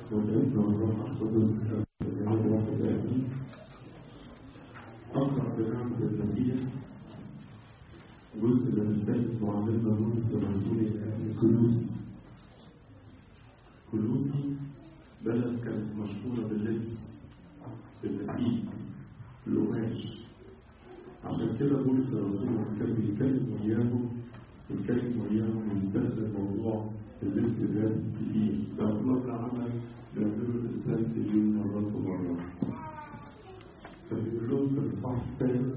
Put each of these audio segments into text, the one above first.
والابن والروح القدس الإله الواحد آمين أقرأ بنعمة المسيح جزء من رسالة معلمنا بولس الرسول إلى كلوسي كلوسي بلد كانت مشهورة باللبس بالنسيج بالقماش عشان كده بولس الرسول لما كان بيتكلم وياهم بيتكلم وياهم ويستخدم موضوع اللبس ده كتير ده الله عمل بيعمله الإنسان في اليوم مرات ومرات فبيقول لهم في الإصحاح الثالث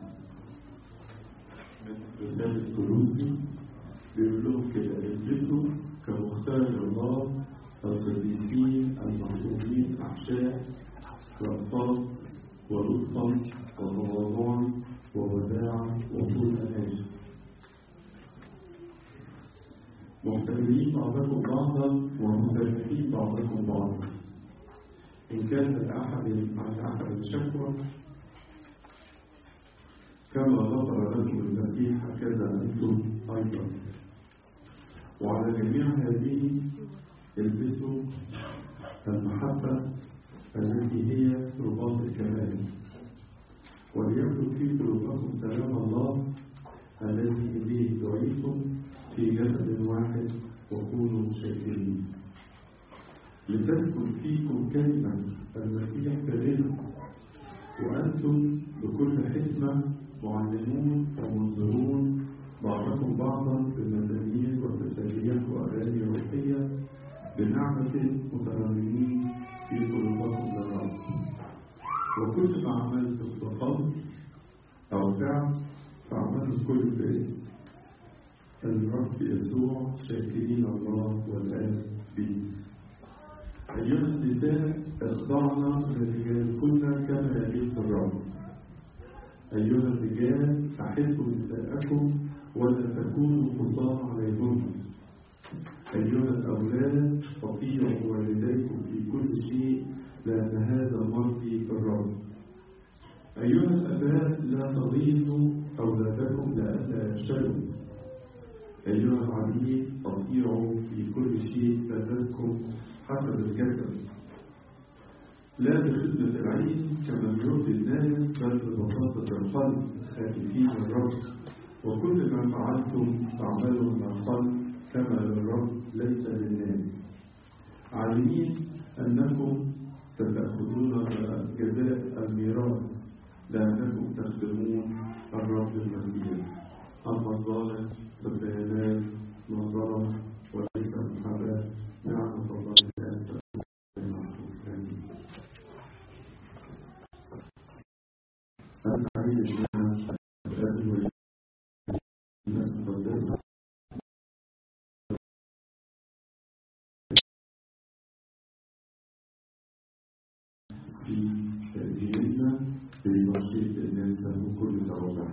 من رسالة كلوسي بيقول لهم كده البسوا كمختار الله القديسين المحبوبين أحشاء رأفات ولطفا وتواضعا ووداعا وطول أناجم محتملين بعضكم بعضا ومسامحين بعضكم بعضا إن كان لأحد عن أحد شكوى كما غفر لكم المسيح هكذا أنتم أيضا وعلى جميع هذه البسوا المحبة التي هي رباط الكمال وليكن في قلوبكم سلام الله الذي به دعيتم في جسد واحد وكونوا شاكرين لتسكن فيكم كلمة المسيح كلمة وأنتم بكل حكمة معلمون ومنظرون بعضكم بعضا بمزامير وتسابيح وأغاني روحية بنعمة مترنمين في قلوبكم للرب وكل ما عملتم بقول أو فعل فاعملوا الكل باسم الرب يسوع شاكرين الله والآب به أيها النساء اخضعنا للرجال كنا كما يليق الرب أيها الرجال أحبوا نساءكم ولا تكونوا قصار عليهن أيها الأولاد أطيعوا والديكم في كل شيء لأن هذا مرضي في الرب أيها الآباء لا تغيظوا أولادكم لئلا يفشلوا أيها العبيد أطيعوا في كل شيء سادتكم حسب الجسد لا بخدمة العين كما يرضي الناس بل ببساطة القلب خائفين الرب وكل ما فعلتم فاعملوا من القلب كما للرب ليس للناس عالمين أنكم ستأخذون جزاء الميراث لأنكم تخدمون الرب المسيح أما الظالم فسينال ما ظلم وليس محاباة نعمة الله لا أنا سعيد أن أنا أتقابل المقدسة في ديننا في مشيئة الناس له كل توابع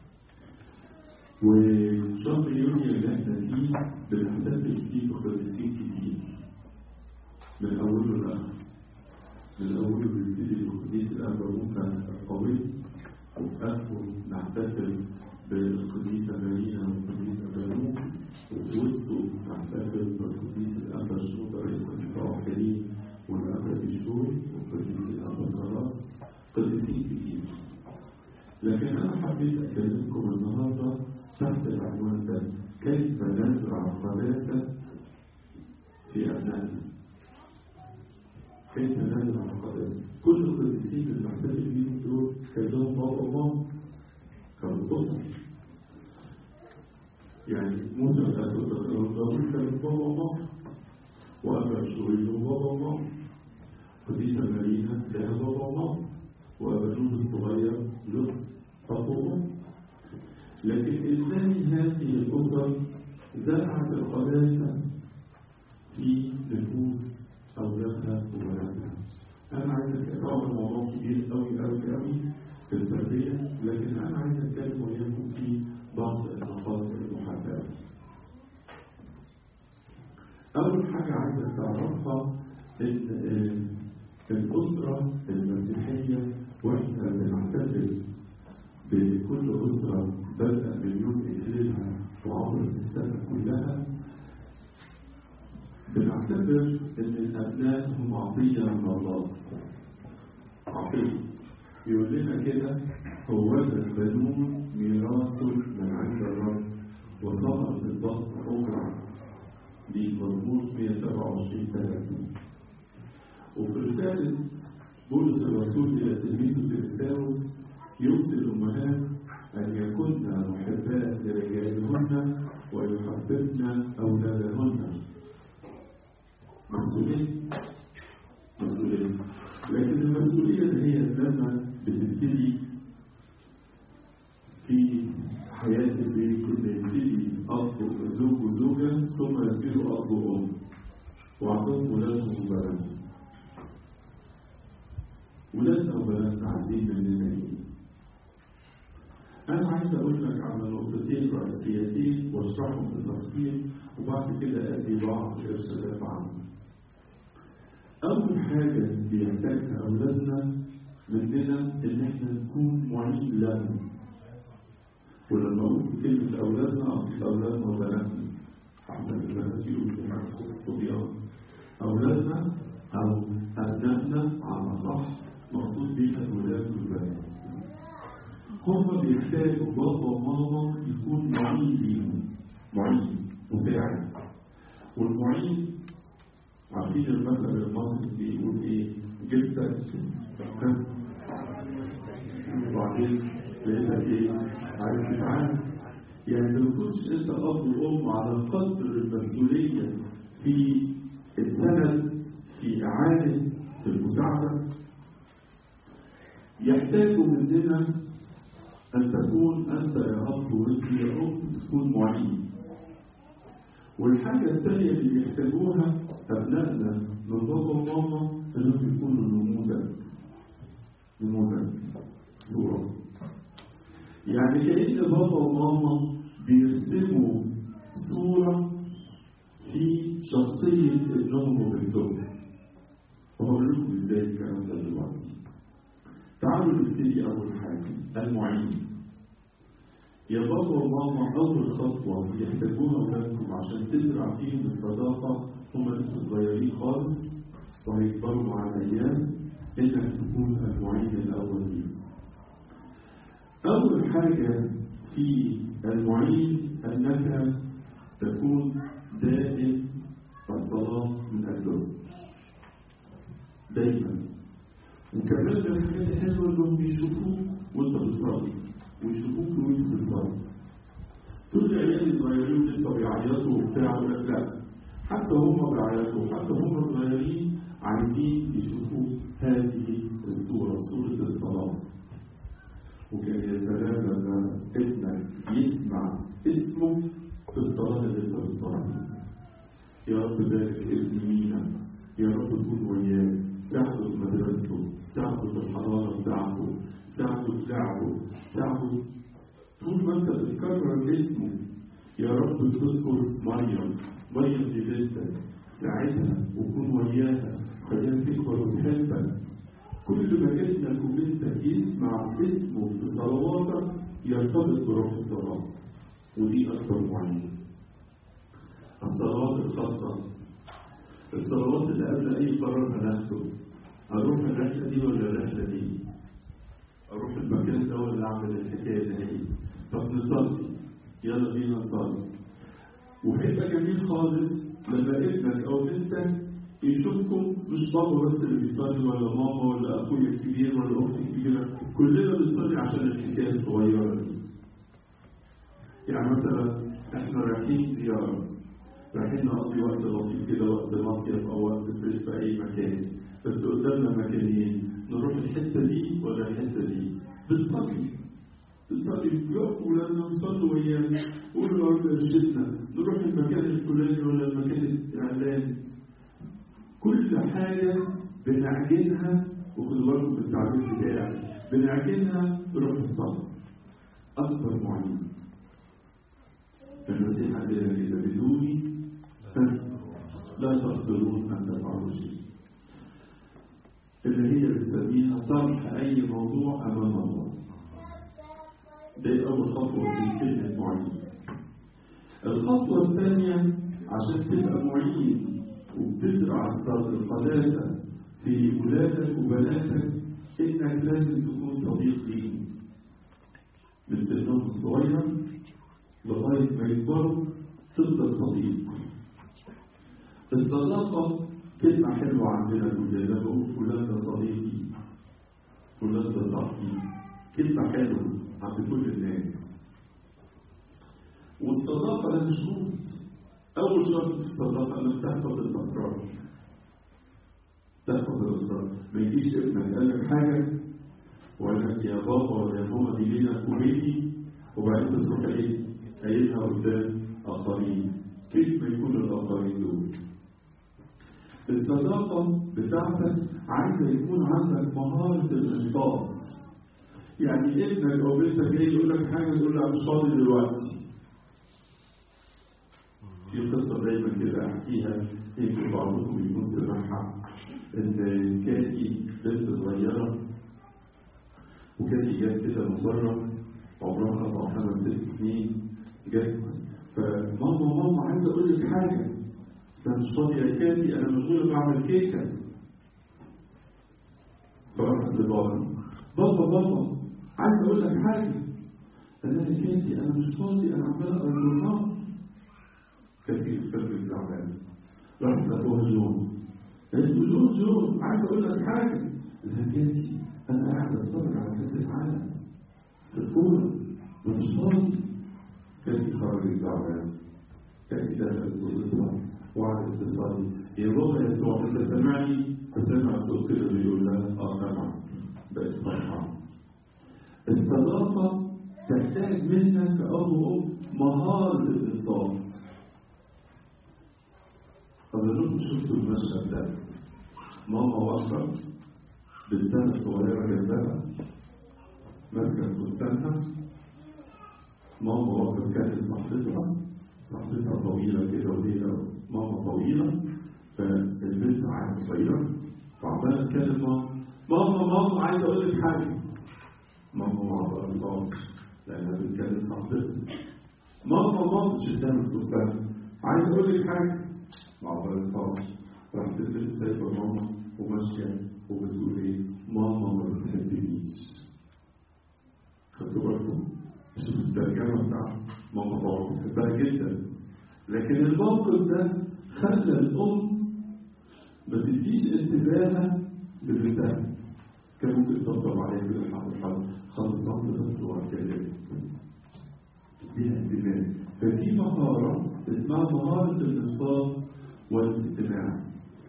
وشهر يونيو اللي احنا فيه بنحتفل فيه بقديسين كتير من أوله لآخره من أوله بيبتدي بقديس الأب موسى القوي وفي آخره نحتفل بالقديسة مارينا والقديسة بانوك وفي وسطه نحتفل بالقديس الأب الشوطة رئيس المتوكلين والأب بشوي والقديس الأب كراس قديسين كتير لكن أنا حبيت أكلمكم النهارده تحت العنوان ده كيف نزرع القداسة في أبنائنا كيف نزرع القداسة كل القديسين اللي محتاج بيهم دول كان لهم بابا وماما كانوا أسر يعني موسى الأسود كانوا داوود كان بابا وماما وأبا شوي له بابا وماما قديسة مارينا لها بابا وماما وأبا جود الصغير له أب وأم لكن ازاي هذه الاسر زرعت القداسه في نفوس اولادها وولادها انا عايز اتكلم موضوع كبير قوي قوي قوي في التربيه لكن انا عايز اتكلم وياكم في بعض النقاط المحدده اول حاجه عايزك تعرفها ان الاسره المسيحيه واحنا بنحتفل بكل اسره بدأ من يوم إكليلها وعبر السنة كلها بنعتبر أن الأبناء هم عطية من الله عطية يقول لنا كده هو البنون ميراث من عند الرب وصار في الضغط أجرع دي مزمور 127 30 وفي رسالة بولس الرسول إلى تلميذه تيموثاوس يوصي الأمهات أن يكن محبات لرجالهن ويحببن أولادهن مسؤولين مسؤولين لكن المسؤولية اللي هي لما بتبتدي في حياة البيت اللي يبتدي أب وزوج وزوجة ثم يصيروا أب وأم وأعطاهم ولادهم وبناتهم ولادنا وبناتنا عايزين مننا إيه؟ أنا عايز أقول لك على نقطتين رئيسيتين وأشرحهم بالتفصيل وبعد كده أدي بعض الإرشادات عنهم. أول حاجة بيحتاجها أولادنا مننا إن إحنا نكون معين لهم. ولما أقول كلمة أولادنا أقصد أولادنا وبناتنا. أحسن البنات يقولوا في حق الصبيان. أولادنا أو أبنائنا على صح مقصود بيها الولاد والبنات. هم بيحتاجوا بابا وماما يكون معين ليهم معين مساعد والمعين عارفين المثل المصري بيقول ايه جبتك وبعدين لقيتك ايه عارف تتعامل يعني ما كنتش انت اب وام على قدر المسؤوليه في السند في اعانه في المساعده يحتاجوا مننا أن تكون أنت يا أب وأنت يا أم تكون معين. والحاجة الثانية اللي بيحتاجوها أبنائنا من بابا وماما إنهم يكونوا نموذج. نموذج صورة. يعني كأن بابا وماما بيرسموا صورة في شخصية ابنهم وبنتهم. وهقول لكم ازاي الكلام ده دلوقتي. تعالوا نبتدي أول حاجة المعين يا بابا وماما أول خطوة يحتاجوها أولادكم عشان تزرع فيهم الصداقة هم لسه صغيرين خالص وهيكبروا مع الأيام إنك تكون المعين الأول ليهم. أول حاجة في المعين أنك تكون دائم الصلاة من أجلهم. دايما وكمان من الحاجات الحلوه انهم بيشوفوك وانت بتصلي ويشوفوك وانت بتصلي تقول العيال الصغيرين لسه بيعيطوا وبتاع يقول لك لا حتى هم بيعيطوا حتى هم صغيرين عايزين يشوفوا هذه الصوره صوره الصلاه وكان يا سلام لما ابنك يسمع اسمه في الصلاه اللي انت بتصليها يا رب بارك ابن مينا يا رب تكون وياه ساعده في مدرسته ساعده في الحضارة بتاعته ساعده في لعبه ساعده طول ما انت بتكرر اسمه يا رب تذكر مريم مريم دي بنتك ساعدها وكون وياها خليها تكبر وتحبك كل ما ابنك وبنتك يسمع اسمه في صلواتك يرتبط بروح الصلاة ودي أكبر معينة الصلوات الخاصة الصلوات اللي قبل أي قرار هناخده أروح الرحلة دي ولا الرحلة دي؟ أروح المكان ده ولا أعمل الحكاية دي؟ طب نصلي يلا بينا نصلي وهيبقى جميل خالص لما ابنك أو بنتك يشوفكم مش بابا بس اللي بيصلي ولا ماما ولا أخويا الكبير ولا أختي الكبيرة كلنا بنصلي عشان الحكاية الصغيرة دي يعني مثلا احنا رايحين زيارة رايحين نقضي وقت لطيف كده وقت مصيف او وقت صيف في اي مكان بس قدامنا مكانين نروح الحته دي ولا الحته دي بنصلي بنصلي يقفوا ولادنا نصلوا ويانا قولوا يا رب ارشدنا نروح المكان الفلاني ولا المكان الاعلاني كل حاجه بنعجنها وخدوا بالكم بالتعبير بتاعي بنعجنها بروح الصلاه اكبر معين المسيح قال لنا كده بدوني لا تقدرون ان تفعلوا شيء اللي هي بنسميها طرح اي موضوع امام الله دي اول خطوه في كلمه معين الخطوه الثانيه عشان تبقى معين وبتزرع القداسه في ولادك وبناتك انك لازم تكون صديق ليهم من سنهم الصغير لغايه ما يكبروا تفضل صديق الصداقه كلمه حلوه عندنا كلنا بقول فلان ده صديقي فلان ده صاحبي كلمه حلوه عند كل الناس والصداقه لها شروط اول شرط في الصداقه انك تحفظ الاسرار تحفظ الاسرار ما يجيش ابنك قال لك حاجه وقال لك يا بابا ولا يا ماما دي لينا كوميدي وبعدين تروح ايه قايلها قدام اخرين كيف ما يكون الاخرين دول الصداقة بتاعتك عايزة يكون عندك مهارة الإنصات يعني ابنك أو بنتك جاي يقول لك حاجة تقول له مش فاضي دلوقتي في قصة دايما كده أحكيها يمكن بعضكم يكون سمعها إن كاتي بنت صغيرة وكاتي جت كده من بره عمرها أربع خمس ست سنين جت فماما ماما عايز أقول لك حاجة ده مش فاضي يا كاتي أنا مشغولة بعمل كيكة فراحت لبابا بابا بابا عايز أقول لك حاجة قال لها يا كاتي أنا مش فاضي أنا عمال أقرا الجورنال كثير فكر زعلان راح لأبوها جون قالت له جون جون عايز أقول لك حاجة الهكاتي أنا قاعد أتفرج على كأس العالم في الكورة ومش فاضي كان خرج زعلان كان دخلت أوضتها وقعدت تصلي يا بابا يسوع أنت سامعني فسمع صوت كده بيقول لها آه سامع بقت فرحان الصداقة تحتاج منك كأب وأم مهارة الإنصات حضرتكم شفتوا المشهد ده ماما واقفة بنتها الصغيرة جنبها ماسكة فستانها ماما واقفة تكلم صاحبتها صاحبتها طويلة كده وهي ماما طويلة فالبنت عاد قصيرة فعمالة تكلم ماما ماما ماما عايز أقول لك حاجة ماما ما عبرتهاش لأنها بتكلم صاحبتها ماما ماما شفتها من الفستان عايز أقول لك حاجة ما عبرتهاش راحت البنت سايبة ماما وماشية وبتقول إيه ماما ما بتحبنيش خدتوا بالكم؟ شوف الترجمة بتاعت ماما طبعا بتحبها جدا لكن الموقف ده خلى الأم ما تديش انتباهها لبنتها كان ممكن تطلب عليها كده الحق الحظ خلصت بس وهكلمك تديها انتباه فدي مهارة اسمها مهارة الإنصات والاستماع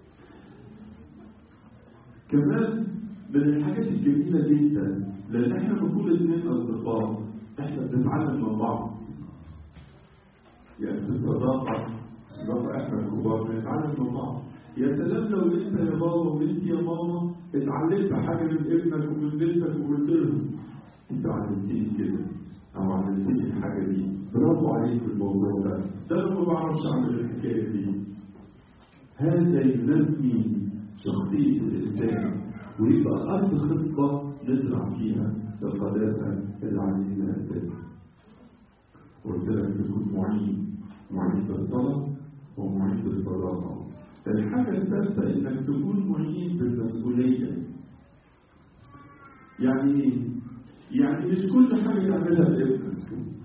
كمان من الحاجات الجميلة جدا لأن احنا بنكون اثنين أصدقاء احنا بنتعلم من بعض يعني في الصداقة الصداقة احنا الكبار بنتعلم من بعض يا سلام لو انت يا بابا وانت يا ماما اتعلمت حاجة من ابنك ومن بنتك وقلت لهم انت علمتني كده او علمتني الحاجة دي برافو عليك في الموضوع ده ده انا ما بعرفش اعمل الحكاية دي هذا ينمي شخصية الإنسان ويبقى أرض خصبة نزرع فيها القداسة اللي عايزين نقدمها. قلت لك تكون معين معين بالصلاة ومعين بالصداقة. الحاجة الثالثة إنك تكون معين بالمسؤولية. يعني إيه؟ يعني مش كل حاجة تعملها لابنك.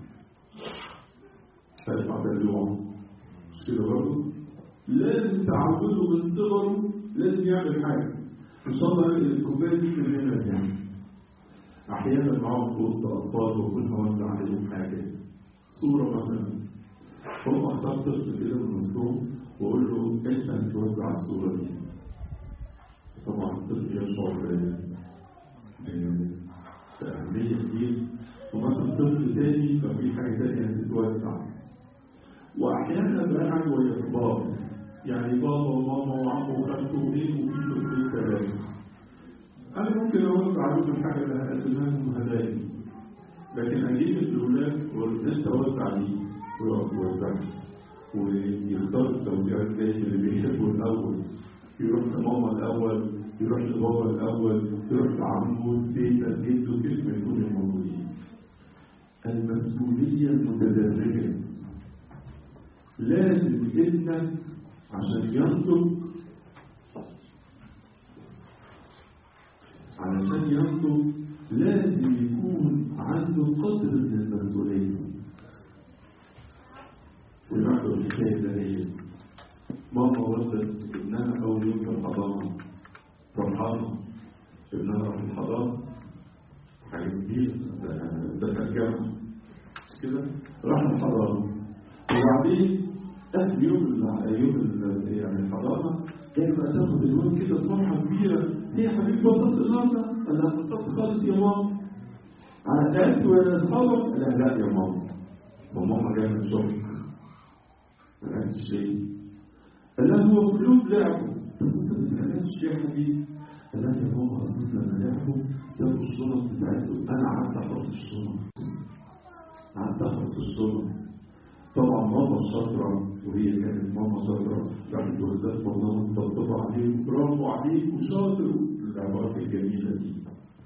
تدفع دلوعه. مش كده برضه؟ لازم تعوده من صغره لازم يعمل حاجة. ان شاء الله الكوبايه دي من هنا يعني احيانا معاهم في وسط اطفال واكون هوزع عليهم حاجه صوره مثلا هم اختار طفل كده من وسطهم واقول له انت هتوزع الصوره دي طبعا الطفل يشعر بأهمية كبيرة ومثلا طفل تاني ففي حاجة تانية هتتوزع وأحيانا بقى قاعد ويا كبار يعني بابا وماما وعمه وخالته وايه وفي طفلين ثلاثه انا ممكن اوزع عليهم الحاجه اللي هقدمها لهم هدايا لكن اجيب الاولاد واقول انت وزع دي ويقعد يوزعها ويختار التوزيع ازاي اللي بيحبه الاول يروح لماما الاول يروح لبابا الاول يروح لعمه تيتا جده كيف ما يكونوا موجودين المسؤوليه المتدرجه لازم ابنك عشان ينطق الحكاية ده هي ماما ودت ابنها أول يوم في الحضانة فرحانة ابنها راح الحضانة حاجة كبيرة دخل جامعة مش كده راح الحضانة وبعدين آخر يوم ال- يوم ال- يعني الحضانة جاي بقى تاخد الواد كده فرحة كبيرة هي حبيبي وصلت النهارده؟ قال لها وصلت خالص يا ماما على تعبت ولا اصحابك؟ قال لها لا يا ماما وماما جايه من شغل ما لقيتش شيء قال لها هو كلهم لعبوا طب انت ما بتعملش يا حبيبي قال لها يا ماما اصل لما لعبوا سابوا الشنط بتاعتهم انا قعدت احرس الشنط قعدت احرس الشنط طبعا ماما شاطرة وهي كانت ماما شاطرة راحت واخدات ماما مطبطبة عليه برافو عليك وشاطر العبارات الجميلة دي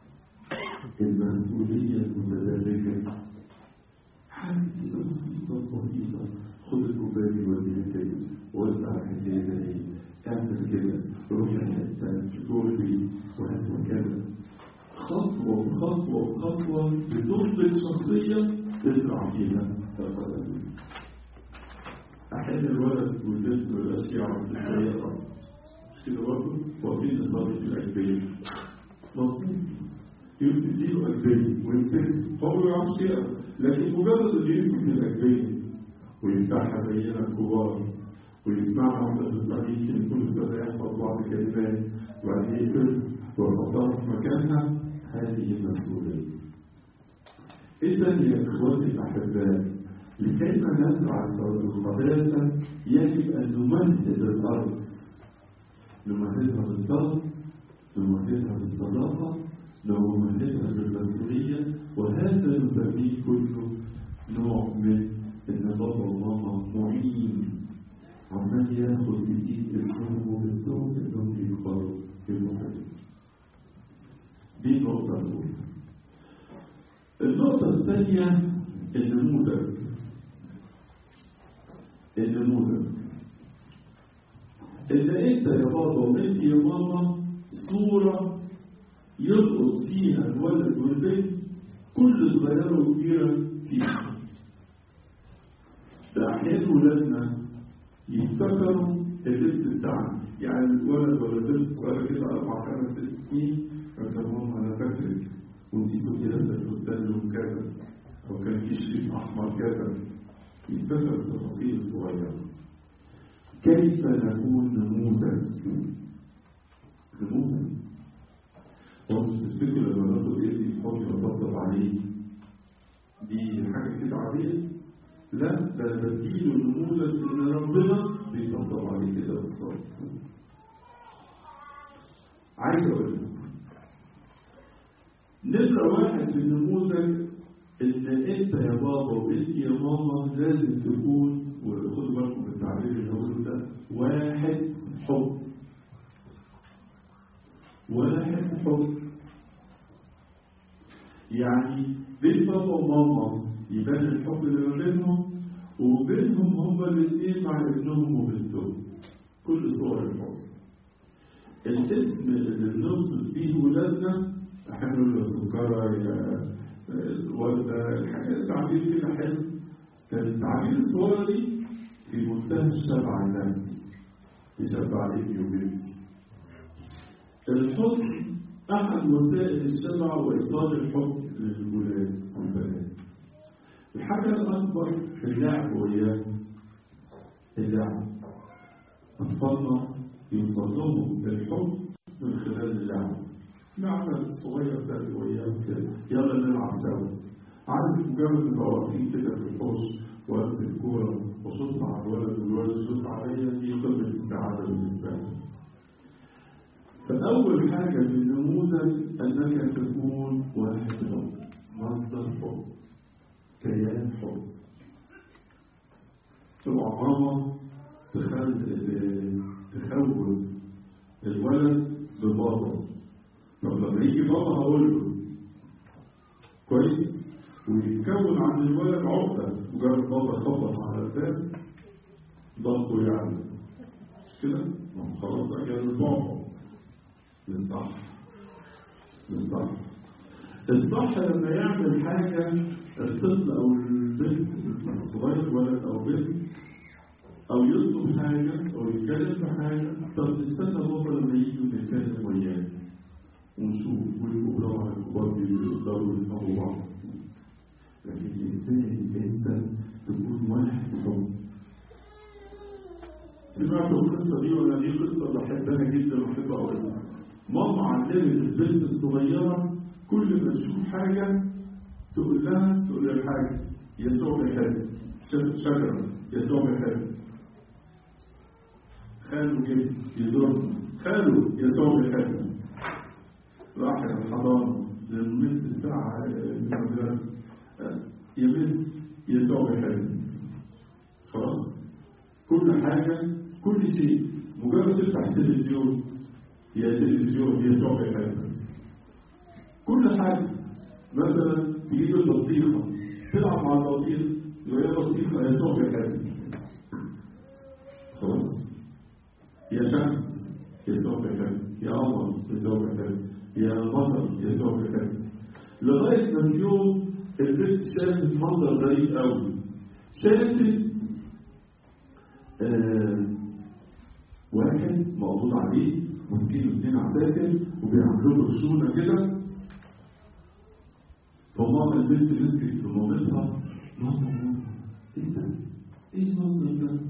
المسؤولية المتدرجة حاجة كده بسيطة بسيطة خد الكوباية وديها كده وزع الحكاية دي اعمل كده روح الحتة جوه البيت وهكذا خطوة بخطوة بخطوة بتخلق شخصية تزرع فيها القدس أحيانا الولد والبنت مبقاش يعرف ازاي يقرا مش كده برضه واقفين نصلي في الأجبية مظبوط يقول تديله أجبية ويمسكها هو ما يعرفش يقرا لكن مجرد إنه يمسك الأجبية ويفتحها زينا الكبار ويسمعها واحنا بنصلي يمكن يكون ابتدى يحفظ بعض الكلمات وبعدين يقفل ويحطها في مكانها هذه المسؤولية إذا يا إخوتي الأحباء لكي ما نزرع القداسة يجب أن نمهد الأرض نمهدها بالصبر نمهدها بالصداقة نمهدها بالمسؤولية وهذا نسميه كله نوع من إن بابا وماما معين عمال ياخد بإيد ابنهم وبنتهم إنهم يكبروا يبقوا حلوين دي النقطة الأولى النقطة الثانية النموذج النموذج إن أنت يا بابا وأنت يا ماما صورة يلقط فيها الولد والبنت كل صغيرة وكبيرة فيها ده أحيانا ولادنا يفتكروا اللبس بتاعنا يعني الولد ولا البنت صغيرة كده أربع خمس ست سنين فكان ماما أنا فاكرك وأنت كنت لابسة الفستان لون كذا أو كان في شريط أحمر كذا يفتكر التفاصيل الصغيرة كيف نكون نموذج نموذج وانتوا تفتكروا لما ناخد ايدي في حضني وطبطب عليه دي حاجة كده عادية؟ لا ده انا بديله نموذج ان ربنا بيطبطب عليه كده بالظبط عايز اقول لك نبقى واحد في النموذج ان انت يا بابا وانت يا ماما لازم تكون وخدوا بالكم من التعبير اللي هقوله ده واحد حب واحد حب يعني بين بابا وماما يبان الحب اللي ما بينهم وبينهم هما الاثنين مع ابنهم وبنتهم كل صور الحب الاسم اللي بنوصف بيه ولادنا احنا نقول له سكرة يا الوالدة الحاجات التعبير كده حلو كان التعبير الصورة دي في منتهى الشبع النفسي يشبع ابني وبنتي الحب أحد وسائل الشبع وإيصال الحب للولاد والبنات الحاجة الأكبر في اللعب وإياهم اللعب أطفالنا يوصل لهم الحب من خلال اللعب نعمل صغير ده وإياهم كده يلا نلعب سوا عارف مجرد نبقى واقفين كده في الحوش وامسك كوره واشوطها على الولد والولد يشوط عليا دي قمه السعاده بالنسبه لي. فاول حاجه في النموذج انك تكون واحد حب مصدر حب كيان حب طبعا ماما تخل تخول الولد ببابا طب لما يجي بابا هقول له كويس ويتكون عند الولد عقدة مجرد بابا يخبط على الباب ضغطه يعني مش كده؟ ما هو خلاص بقى جاي بابا مش صح مش صح الصح لما يعمل حاجة الطفل أو البنت الصغير ولد أو بنت او يطلب حاجه او يتكلم في حاجه طب نستنى بابا لما يجي ونتكلم وياه ونشوف ويبقوا طبعا الكبار بيقدروا يفهموا بعض لكن ازاي انت تكون واحد حب سمعت القصه دي ولا دي قصه بحبها جدا وبحب اقولها ماما علمت البنت الصغيره كل ما تشوف حاجه تقول لها تقول لها حاجه يسوع بيحب شجره يسوع بيحب خاله جه يزورنا خاله يسوع بيحب راح الحضانه للمس بتاع المدرسه يمس يسوع بيحب خلاص كل حاجه كل شيء مجرد تفتح التلفزيون يا التلفزيون يسوع بيحب كل حاجه مثلا تجيب البطيخه تلعب مع البطيخ وهي بطيخه يسوع بيحب خلاص يا شمس يسوع بيحب يا قمر يسوع بيحب يا بطل يسوع بيحب لغايه ما في يوم البنت شافت منظر غريب قوي شافت آه واحد مقبوض عليه ماسكين اثنين عساكر وبيعملوا له خشونه كده فماما البنت مسكت في مامتها ماما ماما ايه ده؟ ايه المنظر ده؟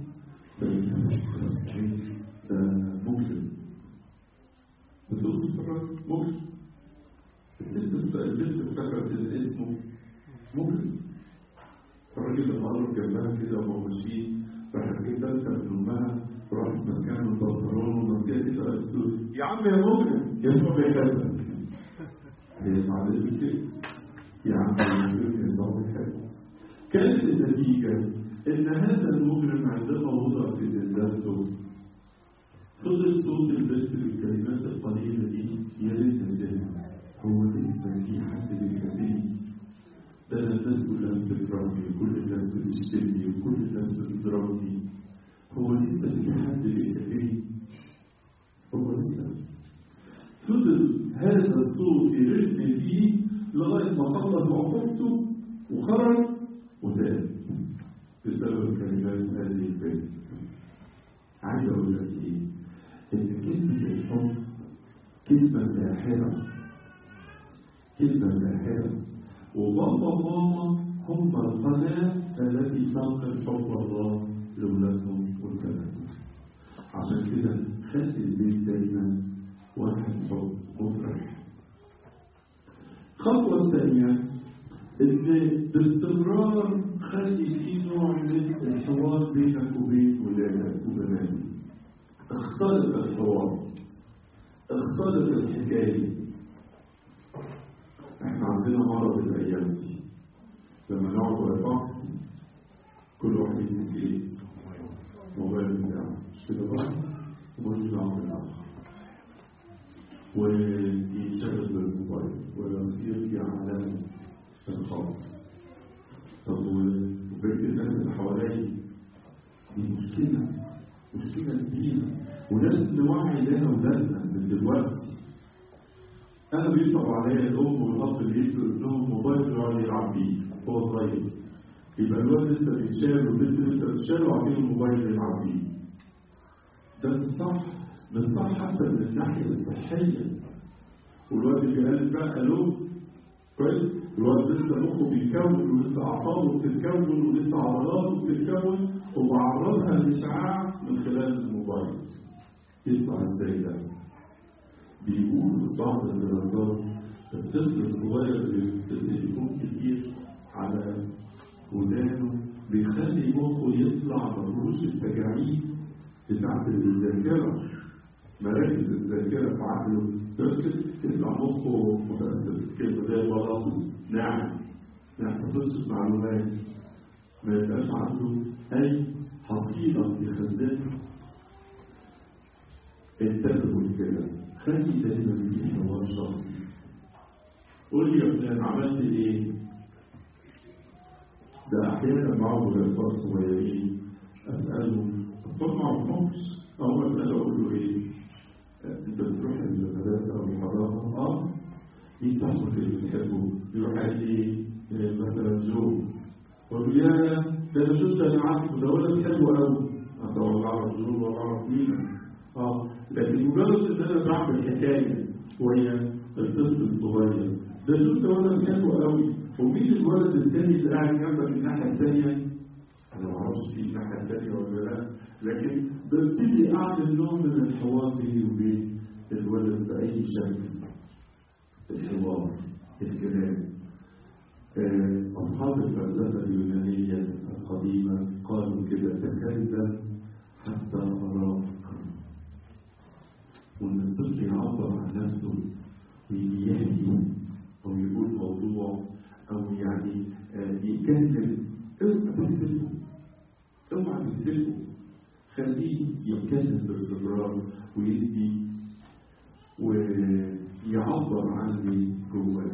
ده مجرم بتقول سبحان مجرم الست البنت افتكرت ان اسمه مجرم الراجل لما قرب جنبها كده وهو ماشيين راحت جت ماسكه من امها وراحت ماسكاها من البنطلون وماسكاها كده قالت له يا عم يا مجرم يسوع بيحبك هي اتعلمت كده يا عم يا مجرم يسوع بيحبك كانت النتيجة إن هذا المجرم عندما وضع في زندانته فضل صوت البنت بالكلمات القليلة دي يا ريت نزلها هو لسه في حد بيحبني ده أنا الناس كلها بتكرهني وكل الناس بتشتمني وكل الناس بتضربني هو لسه في حد بيحبني هو لسه فضل هذا الصوت يرن فيه لغاية ما خلص عقوبته وخرج وتاب بسبب كلمات هذه البنت عايز اقول لك ايه ان كلمه الحب كلمه ساحره كلمه ساحره وبابا وماما هم القناه التي تنقل حب الله لاولادهم وكلامهم عشان كده خلي البيت دايما واحد حب مفرح الخطوه الثانيه ان باستمرار خلي في نوع من الحوار بينك وبين ولادك وبناتك اختلط الحوار اختلط الحكايه احنا عندنا مرض الايام دي لما نقعد ورا بعض كل واحد يمسك ايه؟ موبايل بتاعه مش كده بقى؟ ومالوش دعوه بالاخر ويشغل بالموبايل ويصير علامه الخالص طب وبقيت الناس اللي حواليا دي مشكلة مشكلة كبيرة ولازم نوعي لنا ولادنا من دلوقتي أنا بيصعب عليا الأم والأب اللي يدوا ابنهم موبايل يقعد يلعب بيه هو صغير يبقى الواد لسه بيتشال والبنت لسه بتتشال وعاملين الموبايل يلعب بيه ده مش صح مش صح حتى من الناحية الصحية والواد اللي قال بقى له كويس الواد لسه مخه بيتكون ولسه اعصابه بتتكون ولسه عضلاته بتتكون وبعرضها للاشعاع من خلال الموبايل يطلع ازاي ده؟ بيقول بعض الدراسات الطفل الصغير اللي التليفون كتير على ودانه بيخلي مخه يطلع مفروش التجاعيد بتاعت الذاكره مراكز الذاكره في عقله تفصل يطلع مخه متأثر كلمة زي البلاط نعم يحتفظ معلومات ما يبقاش عنده أي حصيلة يخزنها انتبهوا كده خلي دايما في حوار شخصي قول لي يا فلان عملت ايه؟ ده احيانا معاهم الاطفال الصغيرين اسالهم اطفال ما اعرفهمش او اساله اقول له ايه؟ انت بتروح المدرسه او الحضانه اه مين صاحبك اللي بتحبه؟ يروح قال لي مثلا جو اقول له يا ده انا شفت انا عارفه ده ولد حلو قوي طب واعرف ظروف واعرف مين اه لكن مجرد ان انا بعمل حكايه وهي الطفل الصغير ده شفت ولد حلو قوي ومين الولد الثاني اللي قاعد جنبك الناحيه الثانيه انا ما اعرفش في الناحيه الثانيه ولا لا لكن ببتدي اعمل نوع من الحوار بيني وبين الولد باي شكل الحوار الكلام آه، أصحاب الفلسفة اليونانية القديمة قالوا كده تكلم حتى أراك وإن الطفل يعبر عن نفسه ويحكي أو يقول موضوع أو يعني آه، يتكلم اوعى تكسبه اوعى تكسبه خليه يتكلم باستمرار ويدي ويعبر عن اللي جواه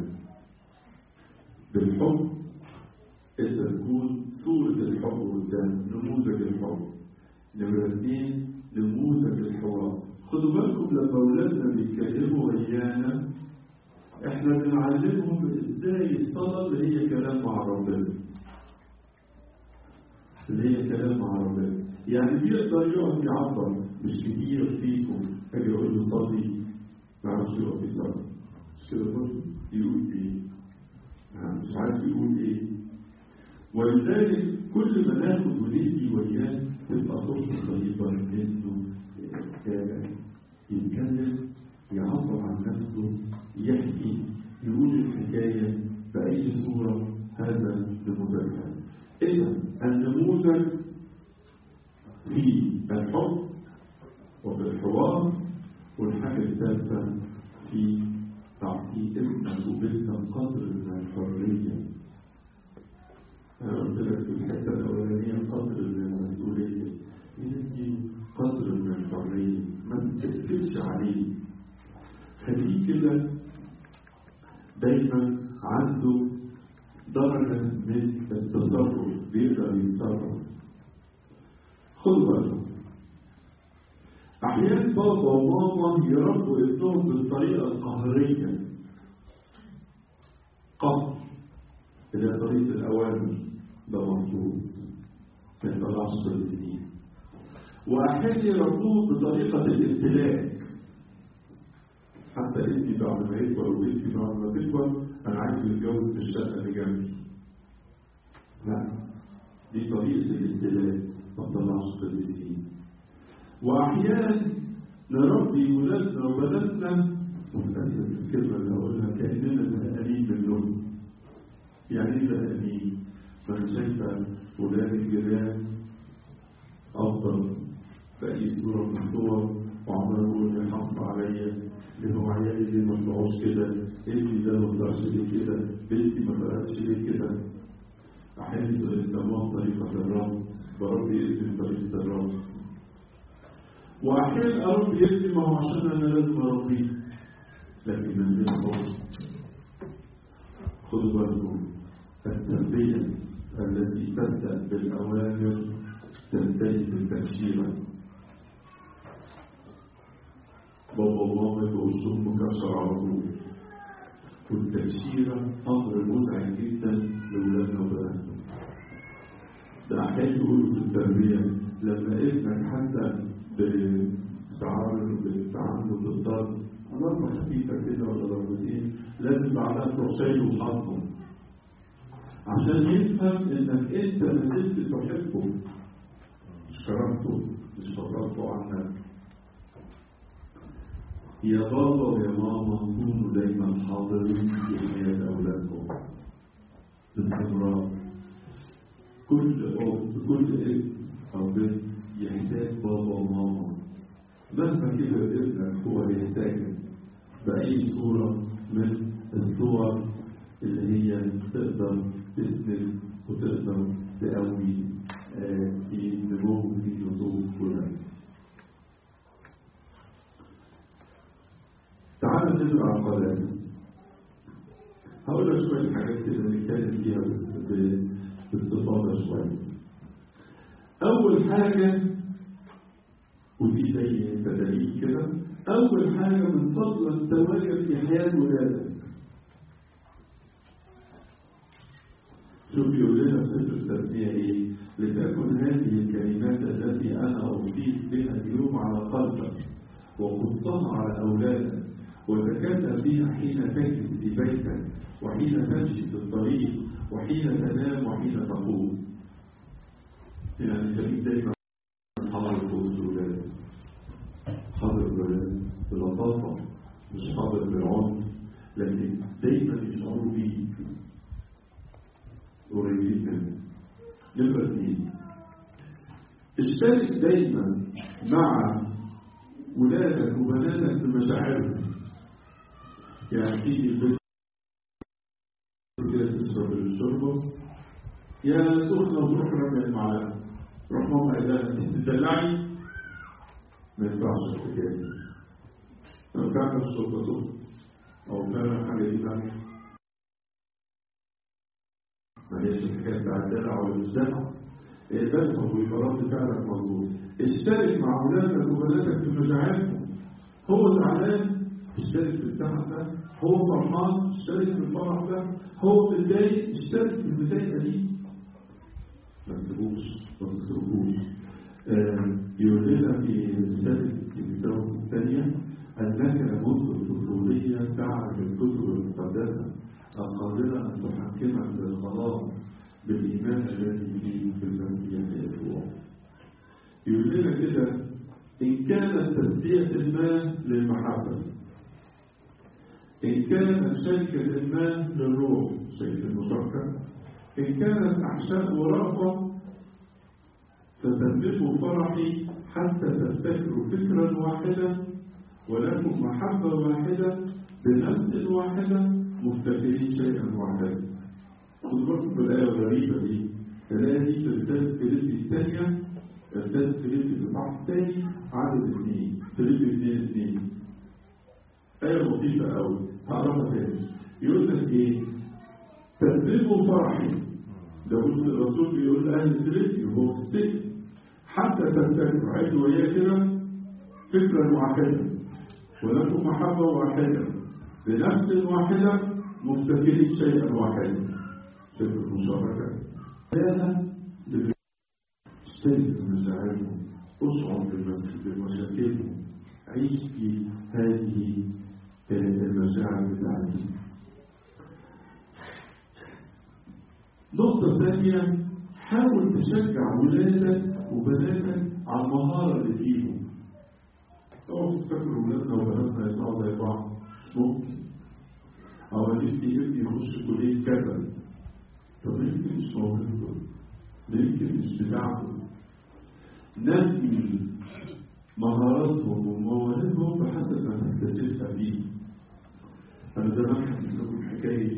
بالحب انت تكون صورة الحب قدام نموذج الحب نمرة اثنين نموذج الحوار خدوا بالكم لما اولادنا بيتكلموا ويانا احنا بنعلمهم ازاي الصلاة اللي هي كلام مع ربنا اللي هي كلام مع ربنا يعني بيقدر يقعد يعبر مش كتير فيكم اجي اقول له صلي ما اعرفش يقف يصلي مش كده برضه يقول ايه يعني مش عارف يقول ايه ولذلك كل ما ناخد وندي وياه تبقى فرصه طيبه انه آه، يتكلم يعبر عن نفسه يحكي يقول الحكايه باي صوره هذا نموذجها اذا النموذج في الحب وفي الحوار والحاجه الثالثه في تعطي ابنك وبنتك قدر من الحرية أنا قلت لك في الحتة الأولانية قدر من المسؤولية يدي قدر من الحرية ما تتكلش عليه خليه كده دايما عنده درجة من التصرف بيقدر يتصرف خد بالك أحيانا بابا وماما يربوا ابنهم بالطريقة القهرية قهر اللي هي طريقة الأوامر ده مرفوض ما يطلعش السين وأحيانا يربوه بطريقة الامتلاك حتى ابني بعد ما يكبر وبنتي بعد ما تكبر أنا عايز يتجوز في الشقة اللي جنبي لا دي طريقة الامتلاك ما تطلعش السين واحيانا نربي ولادنا وبناتنا ومتاسف الكلمه اللي هقولها كاننا زهقانين منهم يعني ايه زهقانين؟ ما انا شايفه ولاد الجيران افضل باي صوره من الصور وعمال يقول يحصل عليا اللي هو عيالي ليه ما طلعوش كده ابني ده ما طلعش ليه كده بنتي ما طلعتش ليه كده احيانا يسموها طريقه الربط بربي ابني بطريقه الربط واحيانا ارد يدي ما هو عشان انا لازم اربيه لكن من غير خوف خدوا بالكم التربيه التي تبدا بالاوامر تنتهي بالتبشيره بابا وماما يبقوا وشهم مكشر على طول والتبشيره امر مزعج جدا لاولادنا وبناتنا ده احيانا يقولوا في التربيه لما ابنك حتى بالتعامل بالتعامل بالضرب ضربة خفيفة كده ولا ضربتين لازم بعدها تروح شايله وحاطه عشان يفهم انك انت ما زلت تحبه مش كرهته مش فصلته عنك يا بابا ويا ماما كونوا دايما حاضرين في حياة أولادكم باستمرار كل أب كل ابن أو بنت يحتاج بابا وماما مهما كبر ابنك هو يحتاج بأي صورة من الصور اللي هي تقدر تسند وتقدر تقوي آه، في نمو في نضوج ولاد تعال نزرع القداسة هقول لك شوية حاجات كده نتكلم فيها بس ب- باستفاضة شوية أول حاجة ودي زي تدريب كده أول حاجة من فضلك تواجد في حياة ولادك شوف يقول لنا في سفر التسمية إيه لتكن هذه الكلمات التي أنا أوصيك تقصها على أولادك وتكلم بها حين تجلس في بيتك وحين تمشي في الطريق وحين تنام وحين تقوم يعني خليك دايما حاضر في وسط الولاد حاضر الولاد بلطافة مش حاضر بالعنف لكن دايما يشعروا بيك قريبين منك نمرة اثنين اشترك دايما مع ولادك وبناتك في مشاعرهم يعني تيجي البنت كده تشرب الشوربه يا سخنه وتروح رمي المعلقه روح ماما قال لها انت تدلعي ما ينفعش الحكايه دي لو كان الشوربه سخنه او كان حاجه دي بقى معلش الحكايه بتاع الدلع ولا مش دلع اقبلهم ويبقى رد فعلك مظبوط اشترك مع اولادك وبناتك في مشاعرهم هو زعلان اشترك في الزعل ده هو فرحان اشترك في الفرح ده هو متضايق اشترك في المضايقه دي ما تسيبوش ما تتركوش آه يقول لنا في رساله تيموثاوس الثانيه انك منذ الطفوليه تعرف الكتب المقدسه القادره ان تحكمك للخلاص بالايمان الذي فيه في المسيح يسوع يقول لنا كده ان كانت تسليه المال للمحبه إن كانت شركة المال للروح شركة المشاركة إن كانت أحشاء ورأفة فتملكوا فرحي حتى تفتكروا فكرا واحدا ولكم محبة واحدة بنفس واحدة مفتكرين شيئا واحدا خدوا بالكم بالآية الغريبة دي الآية دي في رسالة فيليبي الثانية رسالة فيليبي الإصحاح الثاني عدد اثنين فيليبي اثنين اثنين آية لطيفة قوي هقراها تاني يقول لك إيه؟ تدربوا فرحي ده بص الرسول بيقول لأهل فيليبي وهو في السجن حتى تفتكروا عيدوا وياه كده فكرا واحدا ولكم محبة واحدة بنفس واحدة مفتكرين شيئا واحدا شايف المشاركة هذا اشترك في مشاعرهم اشعر بمشاكلهم عيش في هذه المشاعر بتاعتهم نقطة ثانية حاول تشجع ولادك وبناتك على المهارة اللي فيهم اوعوا تفكروا ولادنا وبناتنا يطلعوا زي بعض مش ممكن أو نفسي ابني يخش كلية كذا طب يمكن مش موهبته يمكن مش بتاعته نمي مهاراتهم ومواهبهم بحسب ما تكتسبها فيه أنا زمان حكيت لكم حكاية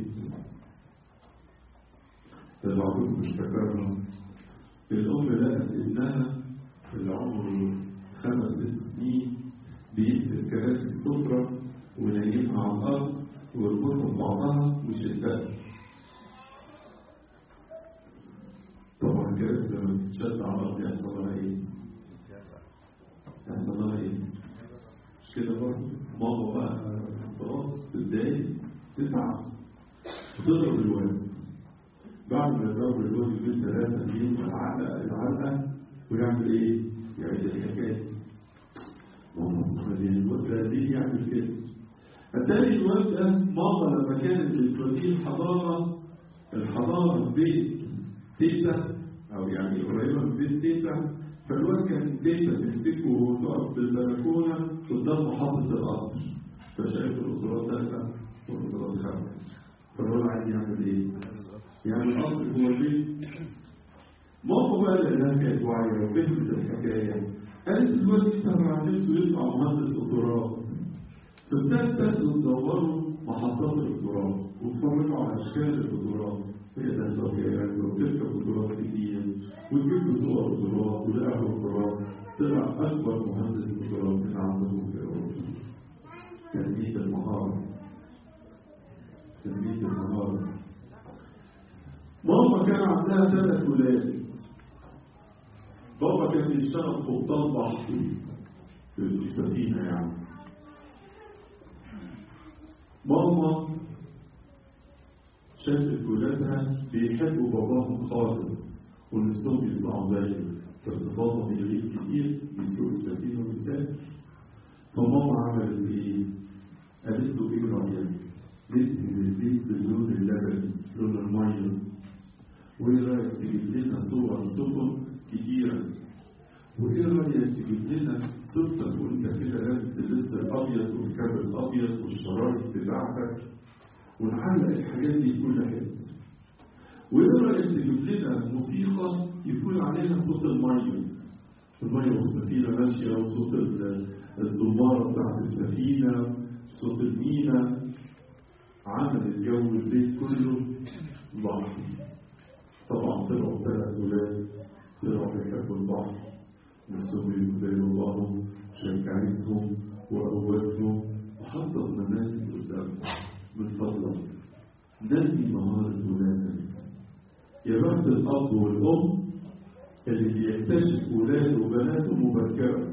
بعضكم مش فاكرها الأم لقت ابنها اللي عمره خمس ست سنين بيمسك كراسي السفرة وينيمها على الأرض ويربطها ببعضها ويشدها طبعا الكراسي لما تتشد على الأرض يحصل لها إيه؟ يحصل لها إيه؟ مش كده برضه ماما بقى خلاص تتضايق تتعب تضرب الولد بعد ما يضرب الولد يومين ثلاثة يمسك العلقة العلقة ويعمل إيه؟ يعيد الحكاية ماما صغيرين الواد قادرين يعمل كده أتاري الواد ده ماما لما كانت بتوديه الحضانة الحضانة في بيت تيتا أو يعني قريبة من بيت تيتا فالواد كان تيتا تمسكه وتقف في البلكونة قدام محطة القطر فشايف الأسرات داخلة والأسرات خارجة فالواد عايز يعمل إيه؟ يعمل قطر جوه البيت ماما بقى لأنها كانت واعية وفهمت الحكاية قالت الواد يسمع نفسه يطلع مهندس قطارات فابتدت تصوروا محطات القطارات وتفرجوا على اشكال القطارات هي ده طبيعي وبتركب قطارات كتير وتجيب صور قطارات ولعب قطارات طلع اكبر مهندس قطارات من عندهم في اوروبا تنميه المهاره تنميه المهاره ماما كان عندها ثلاث ولاد بابا كان يشتغل قبطان بحر في سفينة يعني ماما شافت ولادها بيحبوا باباهم خالص ونفسهم يطلعوا زيه بس بابا بيغيب كتير بيسوق السفينة ويسافر فماما عملت ايه؟ قالت له ايه رايك؟ ندهن البيت باللون اللبني لون الميه وايه رايك تجيب لنا صور سفن كتيره وايه رايك تجيب لنا صورتك وانت كده لابس اللبس الابيض والكاب الابيض والشرايط بتاعتك ونعلق الحاجات دي في كل حته وايه رايك تجيب لنا موسيقى يكون عليها صوت الميه الميه والسفينه ماشيه وصوت الزماره بتاعت السفينه صوت المينا عمل الجو البيت كله بحر طبعا طلعوا ثلاث ولاد طلعوا بيحبوا البحر نفسهم يبقوا زي باباهم شجعتهم وقوتهم وحطت نماذج قدامهم من فضلك نمي مهارة ولادك يا بخت الأب والأم اللي بيكتشف ولاده وبناته مبكرا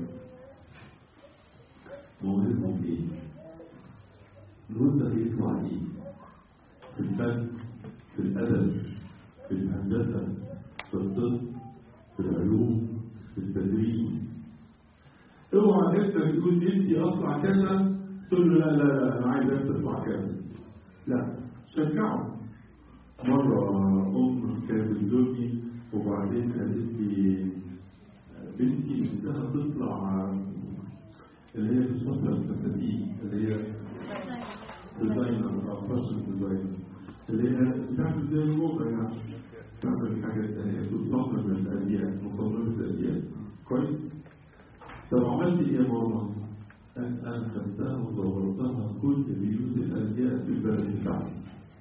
موهبهم ايه؟ الولد ده بيطلع ايه؟ في الفن في الأدب في الهندسة في الطب في العلوم في التدريس اوعى ابنك تقول نفسي اطلع كذا تقول له لا لا لا انا عايزك تطلع كذا لا شجعه مرة أم كانت بتزورني وبعدين قالت لي بنتي نفسها تطلع اللي هي بتفصل الفساتين اللي هي ديزاينر أو فاشن ديزاينر اللي هي بتعمل زي الموضة يعني تعمل حاجة تانية بتصمم الأزياء مصممة الأزياء كويس؟ طب عملت إيه يا ماما؟ أنا خدتها ودورتها كل بيوت الأزياء في البلد بتاعتي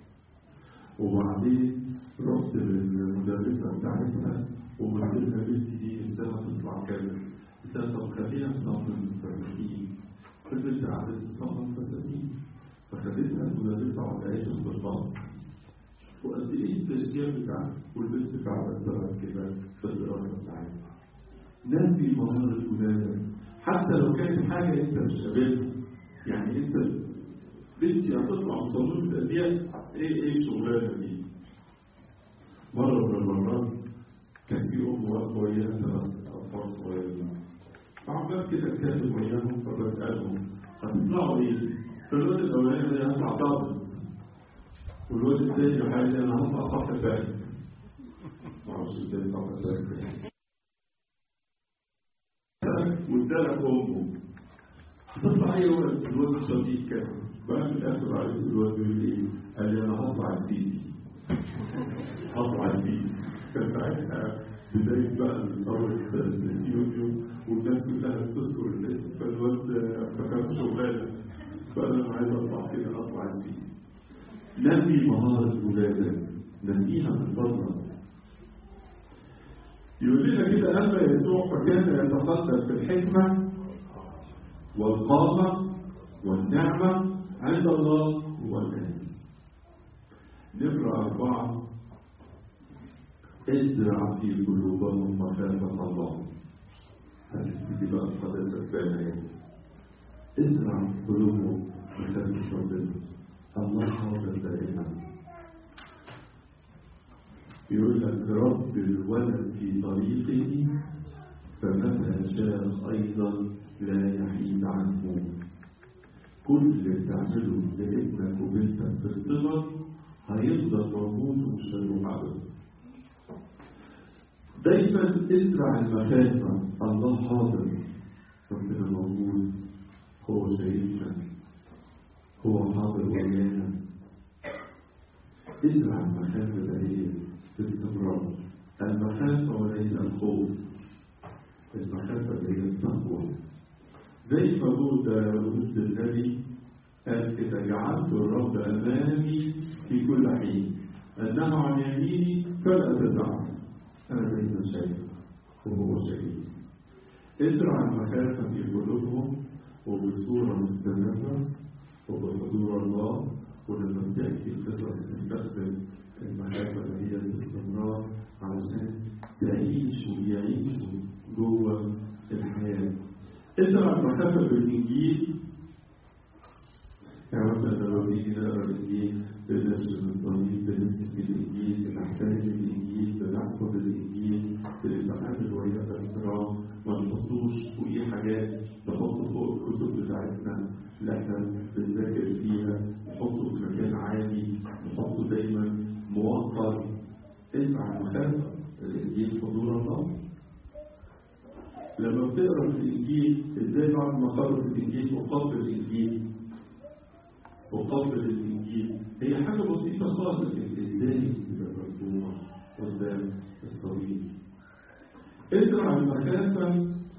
وبعدين رحت للمدرسة بتاعتها وقلت لها بنتي دي نفسها تطلع كذا قلت لها طب خليها تصمم فساتين فضلت قعدت تصمم فساتين فخدتها المدرسة وقعدتها في الفصل وقد ايه التشجيع بتاعها والبنت فعلا طلعت كده في الدراسة بتاعتها نمي مهارة ولادك حتى لو كانت حاجة انت مش قابلها يعني انت بنتي هتطلع مصممة ازياء ايه ايه الشغلانة دي مرة من المرات كان في ام واقفة وياها ثلاث اطفال صغيرين فعمال كده اتكلم وياهم فبسألهم هتطلعوا ايه؟ فالواد الاولاني ده هطلع ضابط والواد الثاني حاجة انا هطلع صف ثاني معرفش ازاي صف ثاني وادالك امه تطلع ايه ولد الواد الصديق كان بقى في الاخر عليه الواد بيقول ايه؟ قال لي انا هطلع السيسي هطلع السيسي كان ساعتها بداية بقى ثورة يونيو والناس كلها بتذكر الاسم فالواد افتكرت شغلانة فقال انا عايز اطلع كده اطلع السيسي نمي مهارة ولادك نميها من فضلك يقول لنا كده أما يسوع فكان يتقدم في الحكمة والقامة والنعمة عند الله والناس نمرة أربعة ازرع في قلوبهم مخافة الله هتبتدي بقى القداسة الثانية ازرع في قلوبهم مخافة ربنا الله حاضر دائما يقول لك رب الولد في طريقه فمتى شاء أيضا لا يحيد عنه كل اللي بتعمله لابنك وبنتك في الصغر هيفضل موجود ومش هيروح ابدا دايما ازرع المخافة الله حاضر ربنا موجود هو شايفنا هو حاضر ويانا ازرع المخافة دهيت باستمرار المخافة وليس الخوف المخافة اللي هي التقوى زي ما قول داود النبي قال كده جعلت الرب أمامي في كل حين أنه عن يميني فلا أتزعزع أنا دايما شايف وهو شايف ازرع المخافة في قلوبهم وبصورة مستمرة وبحضور الله ولما بتحكي القصص تستخدم المخافة اللي هي باستمرار علشان تعيش ويعيشوا جوه الحياة ازرع المخافة بالإنجيل يعني مثلا لما بنيجي نقرا الإنجيل بنرسم الصليب بنمسك الإنجيل بنحترم الإنجيل بنحفظ الإنجيل بنتعامل وياه باحترام ما نحطوش فوقيه حاجات نحط فوق الكتب بتاعتنا اللي احنا بنذاكر فيها نحطه في مكان عالي نحطه دايما موقر اسمع المخالفة الإنجيل حضور الله لما بتقرا في الإنجيل ازاي بعد ما خلص الإنجيل أقبل الإنجيل أقبل الإنجيل هي حاجة بسيطة خالص ازاي تبقى مرسومة قدام الصليب ازرع المخافة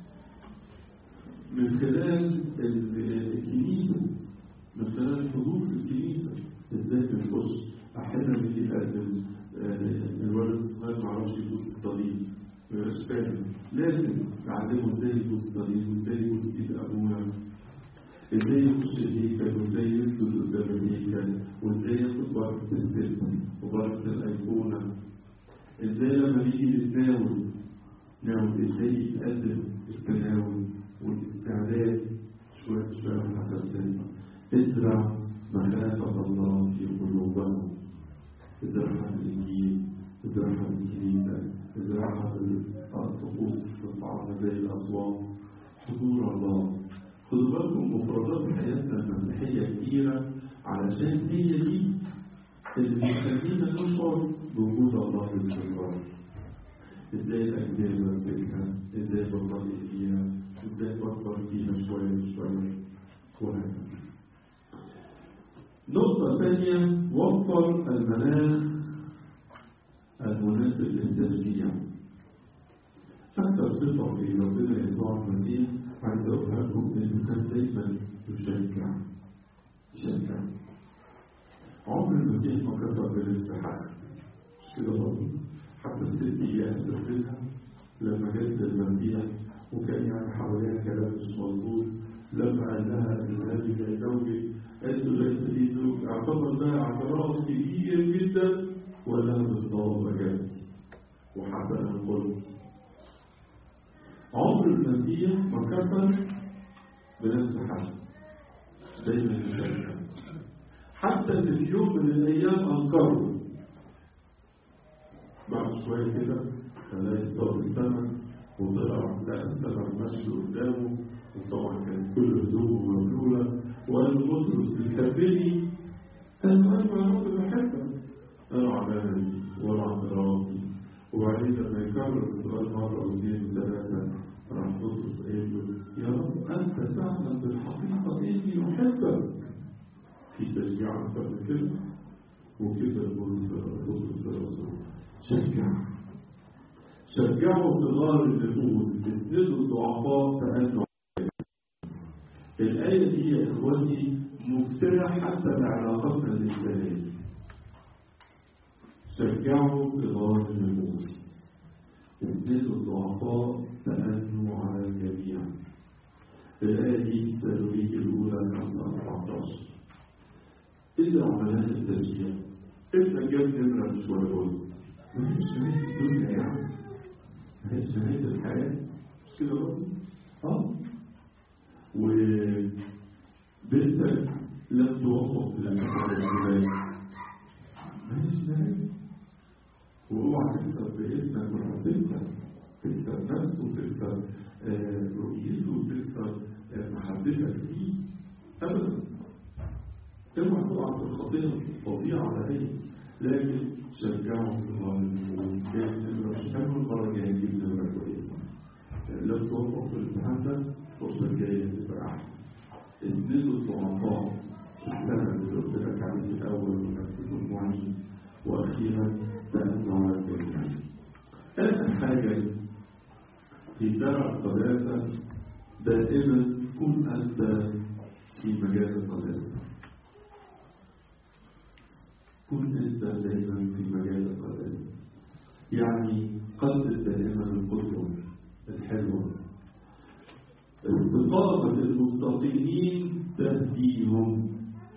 من خلال الكنيسة من خلال الحضور في الكنيسة ازاي بنخش احيانا بيجي يقدم الولد الصغير ما يعرفش يبوس الصليب مش فاهم لازم نعلمه ازاي يبوس الصليب وازاي يبوس ايد ابونا ازاي يخش الهيكل وازاي يسجد قدام الهيكل وازاي ياخد بركة الست وبركة الايقونة ازاي لما نيجي نتناول ناول ازاي يتقدم التناول والاستعداد شوية شوية حسب سنة ازرع مخافة الله في قلوبهم ازرعها في الإنجيل ازرعها في الكنيسة ازرعها في الطقوس الصفعة زي الأصوات حضور الله خدوا بالكم مفردات حياتنا المسيحية كتيرة علشان هي دي اللي بتخلينا نشعر بوجود الله باستمرار ازاي الأجيال بمسكها ازاي بصلي فيها ازاي بكبر فيها شوية شوية وهكذا نقطة ثانية وفر المناخ المناسب للتشجيع أكثر صفة في ربنا يسوع المسيح عايز أقولها لكم إنه كان دايما يشجع يشجع عمر المسيح ما كسر بلبس حد مش كده برضه حتى الست اللي أسرتها لما جت المسيح وكان يعني حواليها كلام مش مظبوط لما قال لها اذهبي الى زوجك قالت له ليس لي زوج اعتبر ده اعتراف كبير جدا ولا بالصواب اجابت وحسنا قلت عمر المسيح ما كسر بنفس حد دايما يشجع حتى اللي في يوم من الايام انكروا بعد شويه كده خلاه يصطاد السمك وطلع لقى السمك ماشي قدامه وطبعا كانت كل هدومه مبلوله وقال له بطرس بتحبني؟ قال له ايوه يا رب بحبك قال عمالي ولا اعترافي وبعدين لما يكرر السؤال مره واثنين وثلاثه راح بطرس قايل له يا رب انت تعلم بالحقيقه اني احبك في تشجيع اكتر من كده وكده بطرس بطرس الرسول شجع شجعوا صغار النفوس اسندوا الضعفاء تأنوا الآية دي يا إخوتي مفتاح حتى لعلاقتنا الإنسانية شجعوا صغار النفوس اسندوا الضعفاء تأنوا على الجميع الآية دي في سالونيك الأولى 5 14 إذا عملات التشجيع ابنك جاب نمرة مش ولا مفيش نهاية الدنيا يعني مفيش نهاية الحياة مش كده برضه؟ اه وبنتك لم توفق للمحل الجبال مفيش نهاية واوعى تكسب باسمك وحبيبتك تكسب نفسه وتكسب آه رؤيته وتكسب آه محبتك فيه ابدا اوعى تقع في الخطيه فظيعه على ايه لكن شجعوا صغار النفوس كان نمرة مش حلو المرة الجاية نجيب نمرة كويسة لو توفق في الامتحان ده الفرصة الجاية تبقى أحسن اسندوا الضعفاء السنة اللي قلت لك عليه في الأول وإنك تكون معين وأخيرا تأمنوا على الجميع آخر حاجة في زرع القداسة دائما كن أنت في مجال القداسة كن انت دائما في مجال القداسه يعني قدر دائما القدوه الحلوه استقامه المستقيمين تهديهم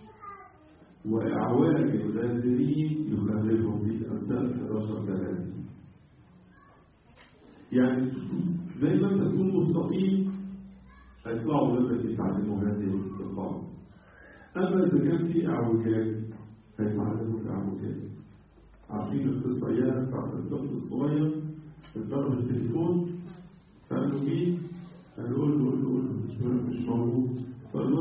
واعواج الغادرين يخرجهم في الامثال 11 3 يعني زي ما انت تكون مستقيم هيطلعوا ولادك يتعلموا هذه الاستقامه اما اذا كان في اعوجاج هيتعلموا الأعوجاج عارفين القصة إياها بتاعت الطفل الصغير اتضرب التليفون قال له مين؟ قال له قول له قول له مش مش موجود قال له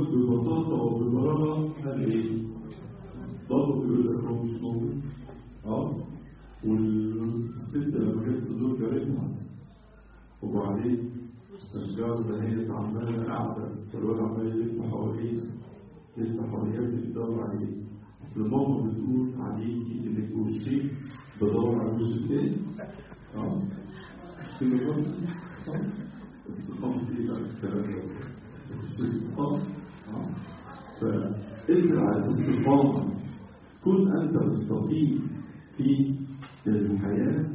والست لما جت تزور جارتها وبعدين الأشجار زهقت عمالة قاعدة فالواد عمال يلف حواليها يلف حواليها بتدور عليه أصل ماما بتقول عليكي إنك وشيك بدور على وش التاني اه كده برضه صح استقامة ايه بقى الكلام ده مش استقامة اه فازرع الاستقامة كن أنت مستقيم في الحياة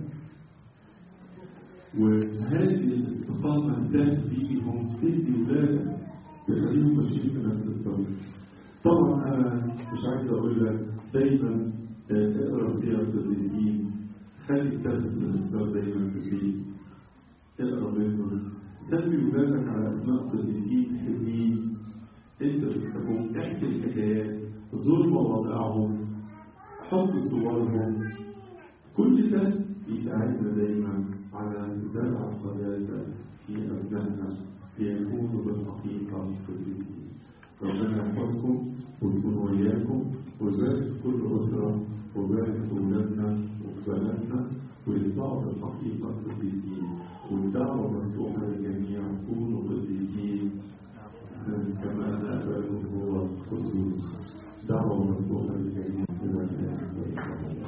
وهذه الاستقامة تهديهم تهدي ولادك تخليهم ماشيين في نفس الطريق طبعا أنا مش عايز أقول لك دايما اقرا سيرة القديسين خلي كتاب الاستفسار دايما في البيت اقرا منه سمي ولادك على أسماء قديسين حلوين أنت بتحبهم احكي الحكايات زور مواضعهم حط صورهم كل ده يساعدنا دايما على زرع القداسة في أبنائنا ليكونوا بالحقيقة قديسين ربنا يحفظكم ويكون وياكم ويبارك كل أسرة ويبارك أولادنا وبناتنا ويطلعوا بالحقيقة قديسين والدعوة مفتوحة للجميع كونوا قديسين كما أنا أباكم هو قدوس دعوة مفتوحة للجميع إلى الآن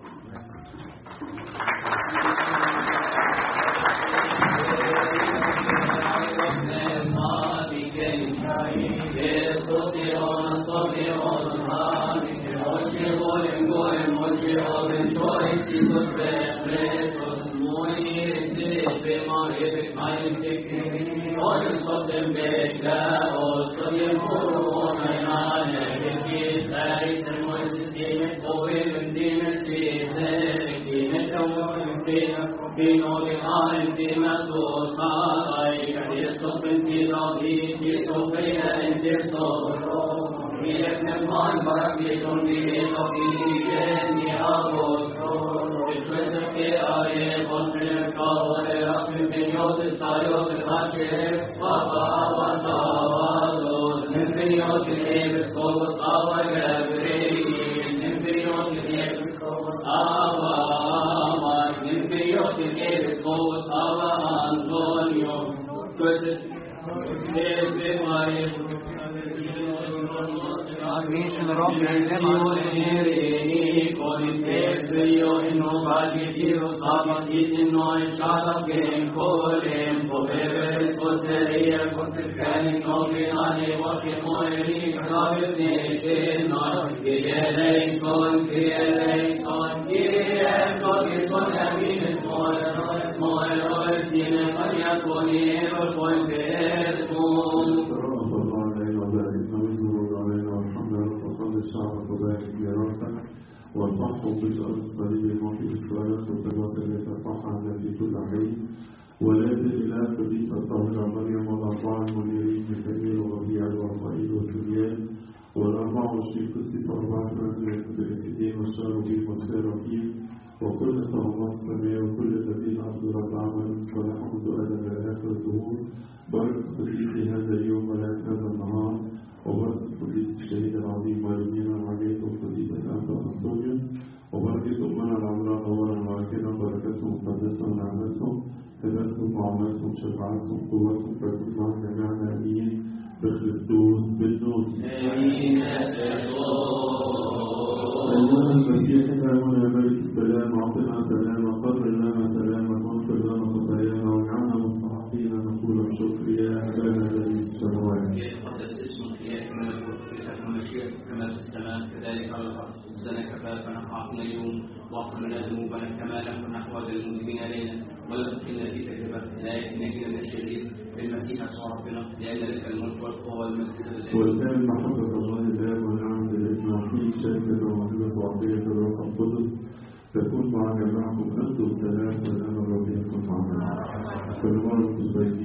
وارفعهم بالأرض صليب الموت بالصلاة والتوبة التي ترفعها في كل حين ولا إلى قديسة الطاهرة مريم والأربعة المنيرين ميكائيل وربيع ورفائيل وسريان والأربعة والشيخ قسيس أربعة من المتجسدين والشاربين والسيرافيم وكل الطغمات السماء وكل الذين أقدر العمل صلاح منذ آدم إلى آخر الدهور بارك قديس هذا اليوم ولا هذا النهار وبارك قديس الشهيد العظيم والمين العجيب وقديس الأنبا أنطونيوس وبركة أمنا العذراء نورا وأكدا بركتهم مقدسة ونعمتهم هدايتهم وعملتهم شفاعتهم قوتهم فكن مع جميعنا أمين بخريستوس بالنور آمين أيها المسيح إلهنا ملك السلام أعطنا سلاما قرر لنا سلامك واغفر لنا خطايانا واجعلنا مستحقين نقول بشكر يا أبانا الذي في السماوات يتقدس اسمك ليأتي ملكوتك لتكن مشيئتك كما في السماء كذلك على الأرض خبزنا كفافنا أعطنا اليوم واغفر لنا ذنوبنا كما نحن نحو المذنبين إلينا ولا تدخلنا في تجربة لكن نجنا من الشرير بالمسيح يسوع ربنا لأن لك الملك والقوة والمجد لله والآن محبة الله الآب والنعم الابن وحيد شركة ومحبة وعطية الروح القدس تكون مع جميعكم أنتم سلام سلام الرب يكون معنا كل مرة تبارك